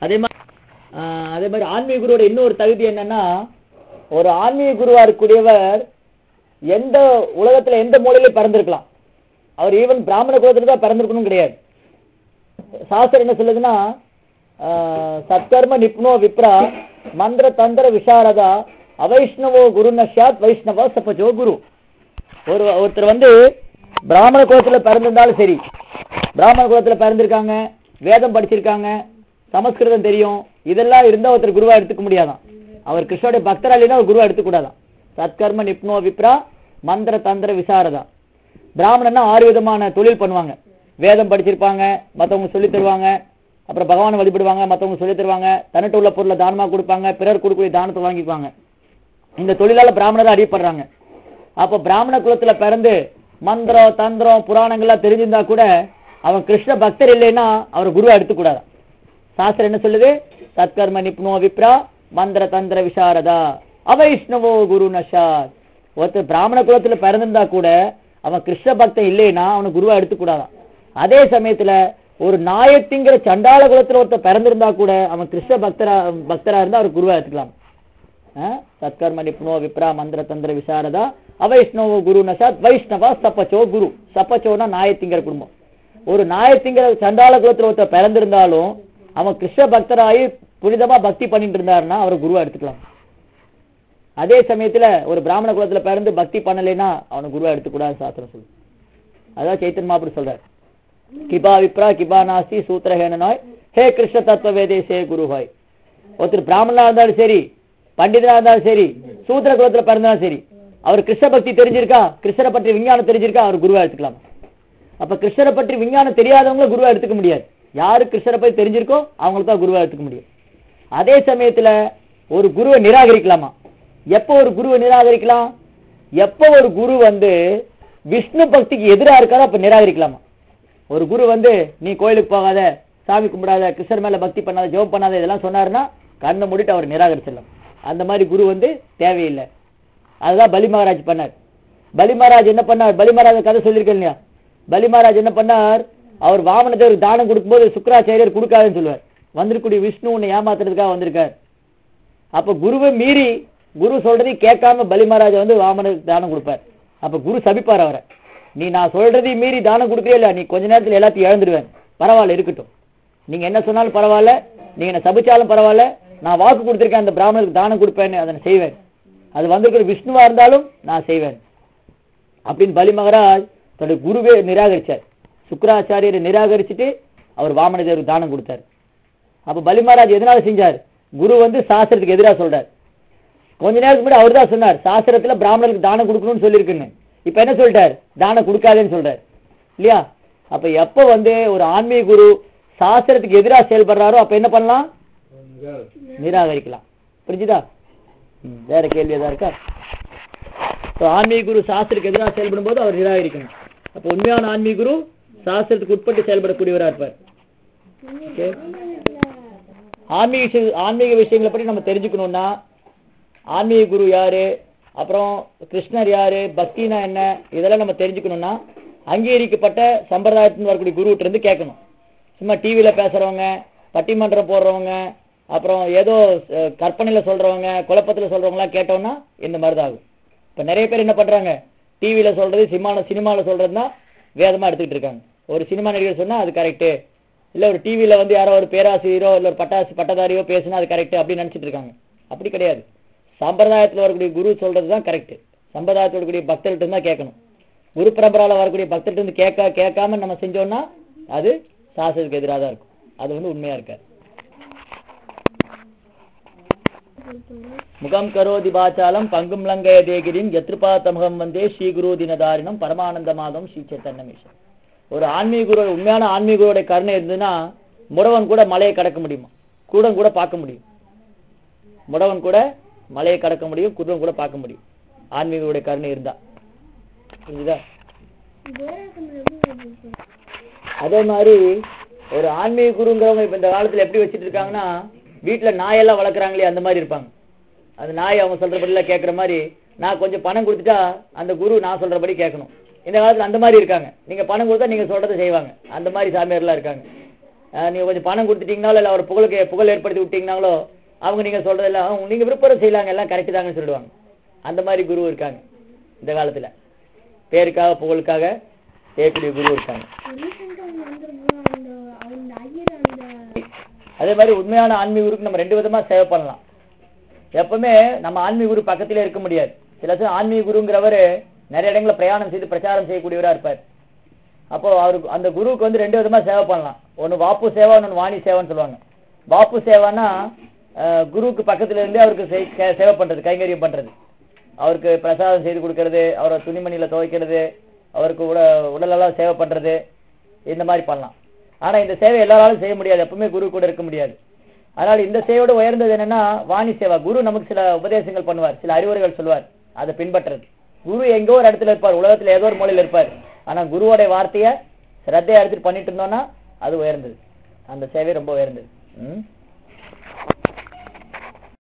அதே மாதிரி ஆஹ், அதே மாதிரி ஆன்மீக குருவோட இன்னொரு தகுதி என்னன்னா ஒரு ஆன்மீக குருவா இருக்கக்கூடியவர் எந்த உலகத்துல எந்த மூலையில பிறந்திருக்கலாம் அவர் ஈவன் பிராமண குலத்துல தான் பிறந்திருக்கணும் கிடையாது சாஸ்திரம் என்ன சொல்லுதுன்னா ஆஹ், சத்கர்ம நிப்னோ விப்ரா மந்திர தந்திர விசாரதா அவைஷ்ணவோ குரு நஷ்யாத் வைஷ்ணவா சப்பஜோ குரு ஒரு ஒருத்தர் வந்து பிராமண குலத்துல பிறந்திருந்தாலும் சரி பிராமண குலத்துல பிறந்திருக்காங்க வேதம் படிச்சிருக்காங்க சமஸ்கிருதம் தெரியும் இதெல்லாம் இருந்தா ஒருத்தர் குருவா எடுத்துக்க முடியாதான் அவர் கிருஷ்ணனுடைய பக்தரா இல்லைன்னா அவர் குருவா எடுத்துக்கூடாதான் சத்கர்ம நிப்னோ விப்ரா மந்திர தந்திர விசாரதா பிராமணன்னா ஆறு விதமான தொழில் பண்ணுவாங்க வேதம் படிச்சிருப்பாங்க மத்தவங்க சொல்லி தருவாங்க அப்புறம் பகவானை வழிபடுவாங்க மத்தவங்க சொல்லி தருவாங்க தன்னிட்ட உள்ள பொருளை தானமா கொடுப்பாங்க பிறர் கொடுக்கக்கூடிய தானத்தை வாங்கிக்குவாங்க இந்த தொழிலால பிராமணரா அறியப்படுறாங்க அப்ப பிராமண குலத்துல பிறந்து மந்திரம் தந்திரம் புராணங்கள்லாம் தெரிஞ்சிருந்தா கூட அவன் கிருஷ்ண பக்தர் இல்லைன்னா அவர் குருவா எடுத்துக்கூடாது சாஸ்திரம் என்ன சொல்லுது சத்கர்ம நிப்னோ விப்ரா மந்திர தந்திர விசாரதா அவைஷ்ணவோ குரு நஷாத் ஒருத்தர் பிராமண குலத்துல பிறந்திருந்தா கூட அவன் கிருஷ்ண பக்தன் இல்லைன்னா அவனை குருவா எடுத்துக்கூடாதான் அதே சமயத்துல ஒரு நாயத்திங்கிற சண்டாள குலத்துல ஒருத்தர் பிறந்திருந்தா கூட அவன் கிருஷ்ண பக்தரா பக்தரா இருந்தா அவர் குருவா எடுத்துக்கலாம் அஹ், சத்கர்ம நிப்னோ விப்ரா மந்திர தந்திர விசாரதா அவைஷ்ணவோ குரு நசாத் வைஷ்ணவா சப்பச்சோ குரு சப்பச்சோனா நாயத்திங்கிற குடும்பம் ஒரு நாயத்திங்கிற சண்டாள குலத்துல ஒருத்தர் பிறந்திருந்தாலும் அவன் கிருஷ்ண பக்தராகி புனிதமா பக்தி பண்ணிட்டு இருந்தாருன்னா அவர் குருவா எடுத்துக்கலாம் அதே சமயத்துல ஒரு பிராமண குலத்துல பிறந்து பக்தி பண்ணலைன்னா அவனை குருவா எடுத்துக்கூடாது சாஸ்திரம் சொல்லு அதான் சைத்தன் மாப்பிடு சொல்றாரு கிபா விப்ரா கிபா நாஸ்தி சூத்திரஹேனாய் ஹே கிருஷ்ண தத்துவ வேதேசே குரு ஹாய் ஒருத்தர் பிராமணனா இருந்தாலும் சரி பண்டிதனா இருந்தாலும் சரி சூத்திர குலத்துல பிறந்தாலும் சரி அவர் கிருஷ்ண பக்தி தெரிஞ்சிருக்கா கிருஷ்ணரை பற்றி விஞ்ஞானம் தெரிஞ்சிருக்கா அவர் குருவா எடுத்துக்கலாம் அப்ப கிருஷ்ணரை பற்றி விஞ்ஞானம் தெரியாதவங்கள குருவா எடுத்துக்க முடியாது யாரு கிருஷ்ணரை பற்றி தெரிஞ்சிருக்கோ அவங்களுக்கு தான் குருவா எடுத்துக்க முடியும் அதே சமயத்துல ஒரு குருவை நிராகரிக்கலாமா எப்போ ஒரு குருவை நிராகரிக்கலாம் எப்போ ஒரு குரு வந்து விஷ்ணு பக்திக்கு எதிரா இருக்காரோ அப்ப நிராகரிக்கலாமா ஒரு குரு வந்து நீ கோயிலுக்கு போகாத சாமி கும்பிடாத கிருஷ்ணர் மேல பக்தி பண்ணாத ஜெபம் பண்ணாத இதெல்லாம் சொன்னாருன்னா கண்ணை மூடிட்டு அவர் நிராகரிச்சிடலாம் அந்த மாதிரி குரு வந்து தேவையில்லை அதுதான் பலி மகாராஜ் பண்ணார் பலி மகாராஜ் என்ன பண்ணார் பலி மகாராஜ் கதை சொல்லியிருக்கேன் இல்லையா பலி மகாராஜ் என்ன பண்ணார் அவர் வாமன தேவருக்கு தானம் கொடுக்கும்போது சுக்கராச்சாரியர் கொடுக்காதுன்னு சொல்லுவார் வந்திருக்கக்கூடிய விஷ்ணு உன்னை ஏமாத்துறதுக்காக வந்திருக்கார் அப்ப குருவை மீறி குரு சொல்றதையும் கேட்காம பலி மகாராஜா வந்து வாமனுக்கு தானம் கொடுப்பார் அப்ப குரு சபிப்பார் அவரை நீ நான் சொல்றதையும் மீறி தானம் கொடுக்கவே இல்ல நீ கொஞ்ச நேரத்துல எல்லாத்தையும் இழந்துடுவேன் பரவாயில்ல இருக்கட்டும் நீங்க என்ன சொன்னாலும் பரவாயில்ல நீங்க என்ன சபிச்சாலும் பரவாயில்ல நான் வாக்கு கொடுத்திருக்கேன் அந்த பிராமணருக்கு தானம் கொடுப்பேன்னு அதை நான் செய்வேன் அது வந்திருக்கிற விஷ்ணுவா இருந்தாலும் நான் செய்வேன் அப்படின்னு பலி மகராஜ் தன்னுடைய குருவே நிராகரிச்சார் சுக்கராச்சாரியரை நிராகரிச்சுட்டு அவர் வாமனதேவருக்கு தானம் கொடுத்தார் அப்ப பலி மகாராஜ் எதனால செஞ்சார் குரு வந்து சாஸ்திரத்துக்கு எதிராக சொல்றார் கொஞ்ச நேரத்துக்கு முன்னாடி அவர் தான் சொன்னார் சாஸ்திரத்துல பிராமணருக்கு தானம் கொடுக்கணும்னு சொல்லியிருக்குன்னு இப்ப என்ன சொல்லிட்டார் தானம் கொடுக்காதேன்னு சொல்றார் இல்லையா அப்ப எப்ப வந்து ஒரு ஆன்மீக குரு சாஸ்திரத்துக்கு எதிராக செயல்படுறாரோ அப்ப என்ன பண்ணலாம் நிராகரிக்கலாம் புரிஞ்சுதா ம், வேற கேள்வி ஏதா இருக்கா So, ஆன்மீக குரு சாஸ்திரத்துக்கு எதிராக செயல்படும் போது அவர் நிராகரிக்கணும் அப்ப உண்மையான ஆன்மீக குரு சாஸ்திரத்துக்கு உட்பட்டு செயல்படக்கூடியவரா இருப்பார் Okay. ஆன்மீக விஷய- ஆன்மீக விஷயங்களை பற்றி நம்ம தெரிஞ்சுக்கணும்னா ஆன்மீக குரு யாரு அப்புறம் கிருஷ்ணர் யாரு பக்தினா என்ன இதெல்லாம் நம்ம தெரிஞ்சுக்கணும்னா அங்கீகரிக்கப்பட்ட சம்பிரதாயத்தின் வரக்கூடிய குருகிட்ட இருந்து கேட்கணும் சும்மா டிவியில பேசுறவங்க பட்டிமன்றம் போடுறவங்க அப்புறம் ஏதோ அஹ், கற்பனையில சொல்றவங்க குழப்பத்துல சொல்றவங்கலாம் கேட்டோம்னா இந்த மாதிரி தான் ஆகும் இப்ப நிறைய பேர் என்ன பண்றாங்க டிவியில சொல்றது சினிமால சினிமால சொல்றதுன்னா வேதமா எடுத்துக்கிட்டு இருக்காங்க ஒரு சினிமா நடிகர் சொன்னா அது கரெக்ட் இல்ல ஒரு டிவியில வந்து யாரோ ஒரு பேராசிரியரோ இல்ல ஒரு பட்டாசு பட்டதாரியோ பேசுனா அது கரெக்ட் அப்படின்னு நினைச்சிட்டு இருக்காங்க அப்படி கிடையாது சம்பிரதாயத்துல வரக்கூடிய குரு சொல்றது தான் கரெக்ட் சம்பிரதாயத்துல வரக்கூடிய பக்தர்கிட்ட இருந்தா கேட்கணும் குரு பரம்பரால வரக்கூடிய பக்தர்கிட்ட இருந்து கேட்க கேட்காம நம்ம செஞ்சோம்னா அது சாஸ்திரத்துக்கு எதிராக தான் இருக்கும் அது வந்து உண்மையா இருக்காது முகம் கரோதி பாச்சாலம் பங்கும் லங்கய தேகிரிம் எத்ருபா தமகம் வந்தே ஸ்ரீ குரு தினதாரினம் பரமானந்த மாதம் ஸ்ரீ சைத்தன்யமேஷன் ஒரு ஆன்மீக குரு உண்மையான ஆன்மீக குருவோட கருணை இருந்ததுன்னா முடவன் கூட மலையை கடக்க முடியுமா கூடம் கூட பார்க்க முடியும் முடவன் கூட மலையை கடக்க முடியும் குருவன் கூட பார்க்க முடியும் ஆன்மீகருடைய கருணை இருந்தா புரிஞ்சுதா அதே மாதிரி ஒரு ஆன்மீக குருங்கிறவங்க இப்ப இந்த காலத்துல எப்படி வச்சிட்டு இருக்காங்கன்னா வீட்டுல நாயெல்லாம் வளர்க்குறாங்களே அந்த மாதிரி இருப்பாங்க அந்த நாய் அவங்க சொல்றபடிலாம் கேட்குற மாதிரி நான் கொஞ்சம் பணம் கொடுத்துட்டா அந்த குரு நான் சொல்றபடி கேட்கணும் இந்த காலத்துல அந்த மாதிரி இருக்காங்க நீங்க பணம் கொடுத்தா நீங்க சொல்றதை செய்வாங்க அந்த மாதிரி சாமியார்லாம் இருக்காங்க அஹ், நீங்க கொஞ்சம் பணம் கொடுத்துட்டீங்கனாலோ இல்ல அவர் புகழுக்கு புகழ் ஏற்படுத்தி விட்டீங்கனாலோ அவங்க நீங்க சொல்றதெல்லாம் "அவங்க நீங்க விருப்பம் செய்யலாங்க எல்லாம் கரெக்ட் தாங்கன்னு சொல்லிடுவாங்க அந்த மாதிரி குரு இருக்காங்க இந்த காலத்துல பேருக்காக புகழுக்காக செய்யக்கூடிய குரு இருக்காங்க ரீசெண்டா ஒன்று வந்திருக்கும் அந்த அந்த ஐயர் அந்த அதே மாதிரி உண்மையான ஆன்மீக குருக்கு நம்ம ரெண்டு விதமா சேவை பண்ணலாம் எப்பவுமே நம்ம ஆன்மீக குரு பக்கத்திலே இருக்க முடியாது சில சமயம் ஆன்மீக குருங்கிறவர் நிறைய இடங்களில் பிரயாணம் செய்து பிரச்சாரம் செய்யக்கூடியவரா இருப்பார் அப்போ அவருக்கு அந்த குருவுக்கு வந்து ரெண்டு விதமா சேவை பண்ணலாம் ஒன்னு வாப்பு சேவா ஒன்னு வாணி சேவைன்னு சொல்லுவாங்க வாப்பு சேவான்னா அஹ், குருவுக்கு பக்கத்துல இருந்தே அவருக்கு செய்- கே- சேவை பண்றது கைங்கரியம் பண்றது அவருக்கு பிரசாதம் செய்து கொடுக்கறது அவரை துணிமணியில துவைக்கிறது அவருக்கு உட உடலெல்லாம் சேவை பண்றது இந்த மாதிரி பண்ணலாம் ஆனா இந்த சேவை எல்லாராலும் செய்ய முடியாது எப்பவுமே குரு கூட இருக்க முடியாது அதனால இந்த சேவையோட உயர்ந்தது என்னன்னா வாணி சேவா குரு நமக்கு சில உபதேசங்கள் பண்ணுவார் சில அறிவுரைகள் சொல்வார் அதை பின்பற்றுறது குரு எங்கோ ஒரு இடத்துல இருப்பார் உலகத்துல ஏதோ ஒரு மூலையில இருப்பார் ஆனா குருவோட வார்த்தையை சிரத்தையா எடுத்துட்டு பண்ணிட்டு இருந்தோம்னா அது உயர்ந்தது அந்த சேவை ரொம்ப உயர்ந்தது ம்